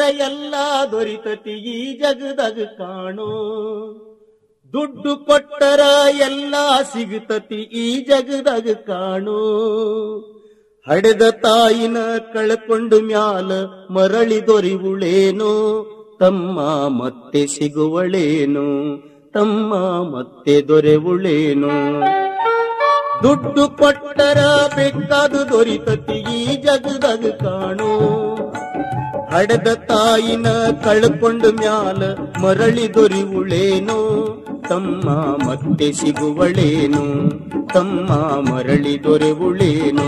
ಎಲ್ಲ ದೊರಿತತಿ ಈ ಜಗದಾಗ ಕಾಣೋ ದುಡ್ಡು ಕೊಟ್ಟರ ಎಲ್ಲ ಸಿಗುತ್ತತಿ ಈ ಜಗದಾಗ ಕಾಣೋ ಹಡೆದ ತಾಯಿನ ಕಳ್ಕೊಂಡು ಮ್ಯಾಲ ಮರಳಿ ದೊರಿವುಳೇನೋ ತಮ್ಮ ಮತ್ತೆ ಸಿಗುವಳೇನು ತಮ್ಮ ಮತ್ತೆ ದೊರೆವುಳೇನು ದುಡ್ಡು ಕೊಟ್ಟರ ಬೇಕಾದು ದೊರಿತತಿ ಈ ಜಗದಾಗ ಕಾಣೋ ಹಡೆದ ತಾಯಿನ ಕಳ್ಕೊಂಡು ಮ್ಯಾಲ ಮರಳಿ ದೊರಿವುಳೇನೋ ತಮ್ಮ ಮತ್ತೆ ಸಿಗುವಳೇನು ತಮ್ಮ ಮರಳಿ ದೊರೆವುಳೇನು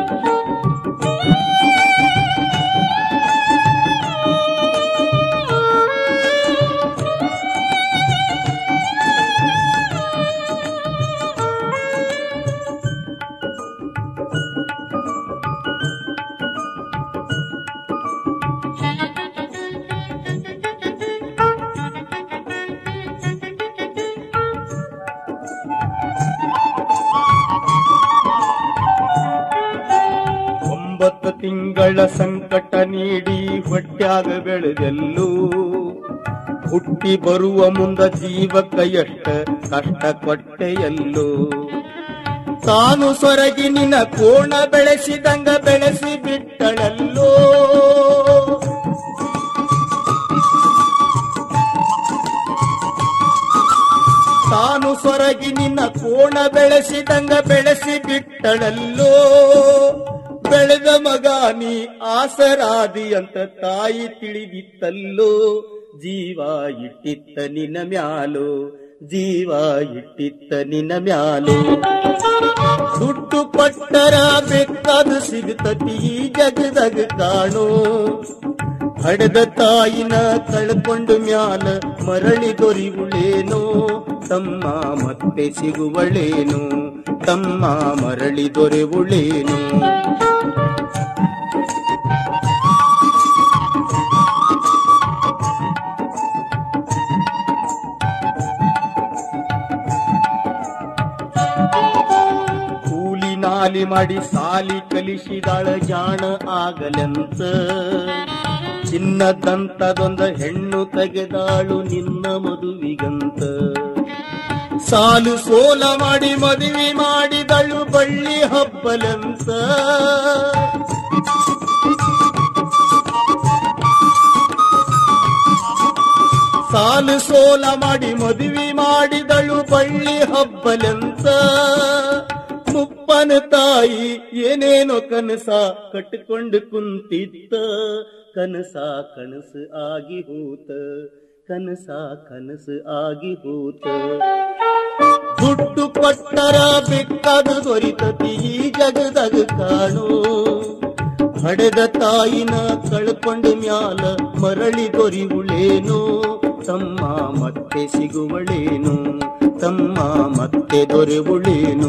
ಒಂಬತ್ತು ತಿಂಗಳ ಸಂಕಟ ನೀಡಿ ಹೊಟ್ಯಾಗ ಬೆಳೆದೆಲ್ಲೂ ಹುಟ್ಟಿ ಬರುವ ಮುಂದ ಜೀವಕ್ಕ ಎಷ್ಟ ಕಷ್ಟ ಕೊಟ್ಟೆಯಲ್ಲೋ ತಾನು ಸೊರಗಿ ನಿನ್ನ ಕೋಣ ಬೆಳೆಸಿದಂಗ ಬೆಳೆಸಿ ಬಿಟ್ಟಳಲ್ಲೋ ತಾನು ಸೊರಗಿ ನಿನ್ನ ಕೋಣ ಬೆಳೆಸಿದಂಗ ಬೆಳೆಸಿ ಬಿಟ್ಟಳಲ್ಲೋ ಬೆಳೆದ ಮಗ ನೀ ಆಸರಾದಿ ಅಂತ ತಾಯಿ ತಿಳಿದಿತ್ತಲ್ಲೋ ಜೀವ ಇಟ್ಟಿತ್ತ ನಿನ್ನ ಮ್ಯಾಲೋ ಜೀವ ಇಟ್ಟಿತ್ತ ನಿನ್ನ ಮ್ಯಾಲೋ ದುಡ್ಡು ಕೊಟ್ಟರ ಬೇಕಾದ ಸಿಗುತ್ತತಿ ಈ ಜಗದಾಗ ಕಾಣೋ ಹಡೆದ ತಾಯಿನ ಕಳ್ಕೊಂಡು ಮ್ಯಾಲ ಮರಳಿ ದೊರಿವುಳೇನೋ ತಮ್ಮ ಮತ್ತೆ ಸಿಗುವಳೇನು ತಮ್ಮ ಮರಳಿ ದೊರೆವುಳೇನು ಕೂಲಿ ನಾಲಿ ಮಾಡಿ ಸಾಲಿ ಕಲಿಸಿದಾಳ ಜಾಣ ಆಗಲೆಂತ ಚಿನ್ನದಂತದೊಂದ ಹೆಣ್ಣು ತೆಗೆದಾಳು ನಿನ್ನ ಮದುವಿಗಂತ ಸಾಲು ಸೋಲ ಮಾಡಿ ಮದುವೆ ಮಾಡಿದಳು ಬಳ್ಳಿ ಹಬ್ಬಲೆಂತ ಸಾಲು ಸೋಲ ಮಾಡಿ ಮದುವೆ ಮಾಡಿದಳು ಬಳ್ಳಿ ಹಬ್ಬಲೆಂತ ಮುಪ್ಪನ ತಾಯಿ ಏನೇನೋ ಕನಸ ಕಟ್ಟಿಕೊಂಡು ಕುಂತಿತ್ತ ಕನಸ ಕನಸು ಆಗಿ ಹೋತ ಕನಸ ಕನಸು ಆಗಿ ಹೋತ ದುಡ್ಡು ಕೊಟ್ಟರ ಬೇಕಾದ ದೊರಿತತಿ ಈ ಜಗದಾಗ ಕಾಣೋ ಹಡೆದ ತಾಯಿನ ಕಳ್ಕೊಂಡು ಮ್ಯಾಲ ಮರಳಿ ದೊರಿವುಳೇನು ತಮ್ಮ ಮತ್ತೆ ಸಿಗುವಳೇನು ತಮ್ಮ ಮತ್ತೆ ದೊರೆವುಳೇನು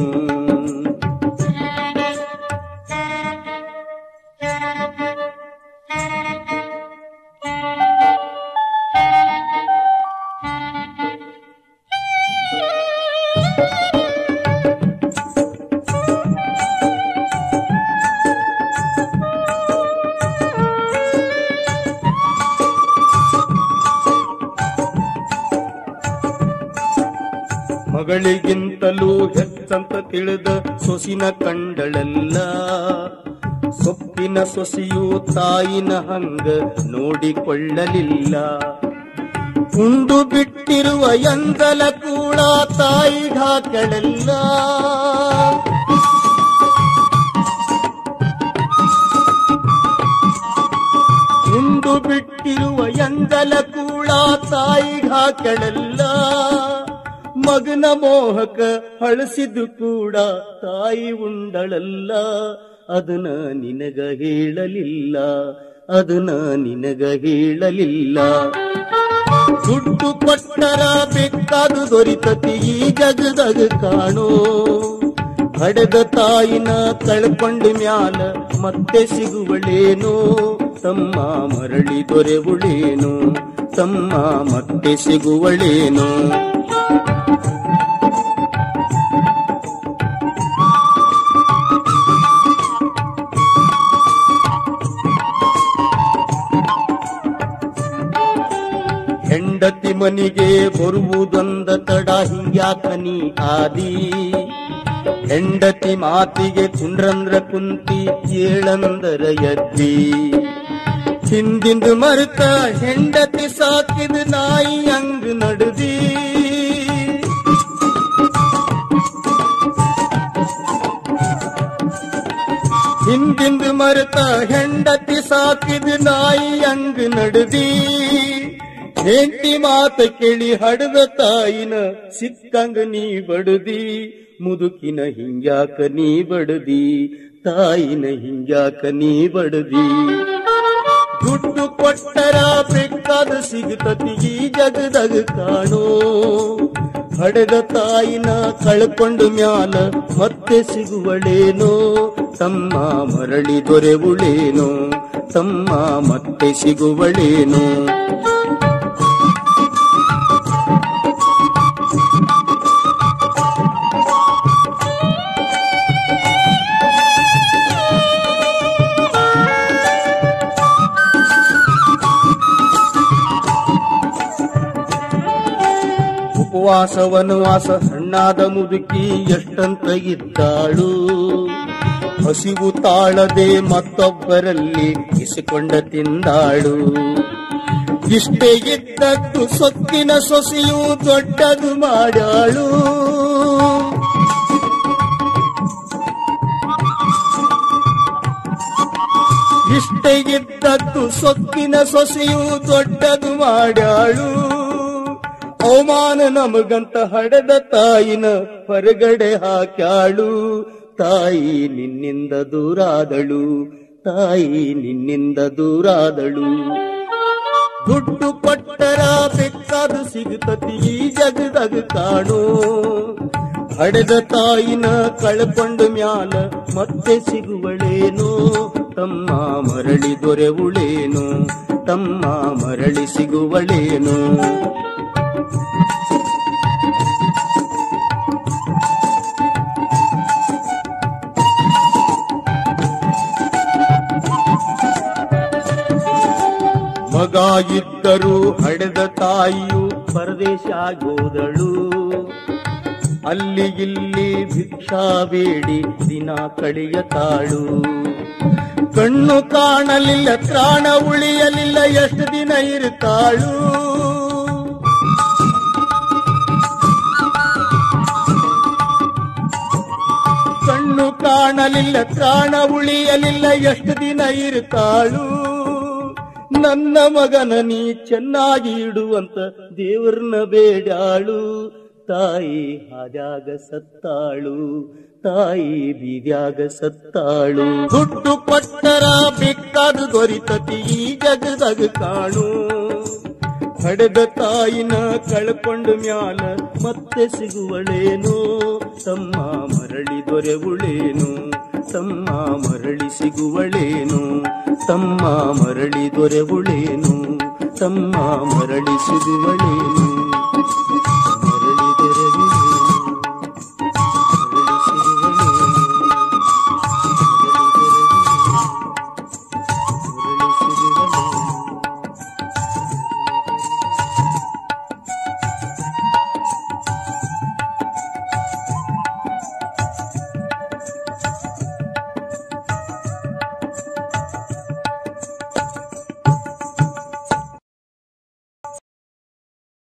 ಮಗಳಿಗಿಂತಲೂ ಹೆಚ್ಚಂತ ತಿಳಿದ ಸೊಸಿನ ಕಂಡಳಲ್ಲ ಸೊಪ್ಪಿನ ಸೊಸೆಯು ತಾಯಿನ ಹಂಗ ನೋಡಿಕೊಳ್ಳಲಿಲ್ಲ ಉಂಡು ಬಿಟ್ಟಿರುವ ಎಂದಲ ಕೂಡ ತಾಯಿಗಾಕಳಲ್ಲ ಉಂಡು ಬಿಟ್ಟಿರುವ ಎಂದಲ ಕೂಡ ತಾಯಿಗಾಕಳಲ್ಲ ಮಗನ ಮೋಹಕ ಹಳಸಿದ್ದು ಕೂಡ ತಾಯಿ ಉಂಡಳಲ್ಲ ಅದನ್ನ ನಿನಗ ಹೇಳಲಿಲ್ಲ ಅದನ್ನ ನಿನಗ ಹೇಳಲಿಲ್ಲ ದುಡ್ಡು ಕೊಟ್ಟರ ಬೇಕಾದು ದೊರಿತತಿ ಈ ಜಗದಾಗ ಕಾಣೋ ಹಡೆದ ತಾಯಿನ ಕಳ್ಕೊಂಡು ಮ್ಯಾಲ ಮತ್ತೆ ಸಿಗುವಳೇನೋ ತಮ್ಮ ಮರಳಿ ದೊರೆವುಳೇನು ತಮ್ಮ ಮತ್ತೆ ಸಿಗುವಳೇನು ಹೆಂಡತಿ ಮನಿಗೆ ಬರುವುದೊಂದ ತಡ ಹಿಂಗ್ಯಾಕ ನೀ ಆದಿ ಹೆಂಡತಿ ಮಾತಿಗೆ ಕುಂಡ್ರಂದ್ರ ಕುಂತಿ ಏಳಂದರ ಎದ್ದಿ ಹಿಂದಿಂದು ಮರುತ ಹೆಂಡತಿ ಸಾಕಿದ ನಾಯಿ ಹಂಗ ನಡುದಿ ಹಿಂದಿಂದು ಮರುತ ಹೆಂಡತಿ ಸಾಕಿದ ನಾಯಿ ಹಂಗ ನಡುದಿ ಹೆಂಡತಿ ಮಾತ ಕೇಳಿ ಹಡದ ತಾಯಿನ ಸಿಕ್ಕಂಗ ನೀ ಬಡುದಿ ಮುದುಕಿನ ಹಿಂಗ್ಯಾಕ ನೀ ಬಡದಿ ತಾಯಿನ ಹಿಂಗ್ಯಾಕ ನೀ ಬಡದಿ ದುಡ್ಡು ಕೊಟ್ಟರ ಬೇಕಾದ ಸಿಗುತ್ತತಿ ಈ ಜಗದಾಗ ಕಾಣೋ ಹಡೆದ ತಾಯಿನ ಕಳ್ಕೊಂಡು ಮ್ಯಾಲ ಮತ್ತೆ ಸಿಗುವಳೇನೋ ತಮ್ಮ ಮರಳಿ ದೊರೆವುಳೇನೋ ತಮ್ಮ ಮತ್ತೆ ಸಿಗುವಳೇನೋ ಉಪವಾಸ ವನವಾಸ ಸಣ್ಣಾದ ಮುದುಕಿ ಎಷ್ಟಂತ ಇದ್ದಾಳು ಹಸಿವು ತಾಳದೆ ಮತ್ತೊಬ್ಬರಲ್ಲಿ ಇಸಿಕೊಂಡ ತಿಂದಾಳು ಇಷ್ಟೇ ಇದ್ದದ್ದು ಸೊಕ್ಕಿನ ಸೊಸೆಯು ದೊಡ್ಡದು ಮಾಡಾಳು ಇಷ್ಟೇ ಇದ್ದದ್ದು ಸೊಕ್ಕಿನ ಸೊಸೆಯು ದೊಡ್ಡದು ಮಾಡ್ಯಾಳು ಅವಮಾನ ನಮಗಂತ ಹಡೆದ ತಾಯಿನ ಹೊರಗಡೆ ಹಾಕ್ಯಾಳು ತಾಯಿ ನಿನ್ನಿಂದ ದೂರಾದಳು ತಾಯಿ ನಿನ್ನಿಂದ ದೂರಾದಳು ದುಡ್ಡು ಕೊಟ್ಟರ ಬೇಕಾದು ಸಿಗುತ್ತತಿ ಈ ಜಗದಾಗ ಕಾಣೋ ಹಡೆದ ತಾಯಿನ ಕಳ್ಕೊಂಡು ಮ್ಯಾಲ ಮತ್ತೆ ಸಿಗುವಳೇನೋ ತಮ್ಮ ಮರಳಿ ದೊರೆವುಳೇನೋ ತಮ್ಮ ಮರಳಿ ಸಿಗುವಳೇನೋ ಮಗ ಇದ್ದರೂ ಹಡೆದ ತಾಯಿಯು ಪರದೇಶ ಆಗೋದಳು ಅಲ್ಲಿ ಇಲ್ಲಿ ಭಿಕ್ಷಾ ಬೇಡಿ ದಿನ ಕಳೆಯತಾಳು ಕಣ್ಣು ಕಾಣಲಿಲ್ಲ ತ್ರಾಣ ಉಳಿಯಲಿಲ್ಲ ಎಷ್ಟು ದಿನ ಇರುತ್ತಾಳು ಕಣ್ಣು ಕಾಣಲಿಲ್ಲ ತ್ರಾಣ ಉಳಿಯಲಿಲ್ಲ ಎಷ್ಟು ದಿನ ಇರುತ್ತಾಳು ನನ್ನ ಮಗನ ನೀ ಚೆನ್ನಾಗಿ ಇಡುವಂತ ದೇವ್ರನ್ನ ಬೇಡಾಳು ತಾಯಿ ಹಾದ್ಯಾಗ ಸತ್ತಾಳು ತಾಯಿ ಬೀದ್ಯಾಗ ಸತ್ತಾಳು ದುಡ್ಡು ಕೊಟ್ಟರ ಬೇಕಾದ ದೊರಿತತಿ ಈ ಜಗದಾಗ ಕಾಣು ಹಡೆದ ತಾಯಿನ ಕಳ್ಕೊಂಡು ಮ್ಯಾಲ ಮತ್ತೆ ಸಿಗುವಳೇನೋ ತಮ್ಮ ಮರಳಿ ದೊರೆವುಳೇನು ತಮ್ಮ ಮರಳಿ ಸಿಗುವಳೇನು ತಮ್ಮ ಮರಳಿ ದೊರೆವುಳೇನು ತಮ್ಮ ಮರಳಿ ಸಿಗುವಳೇನು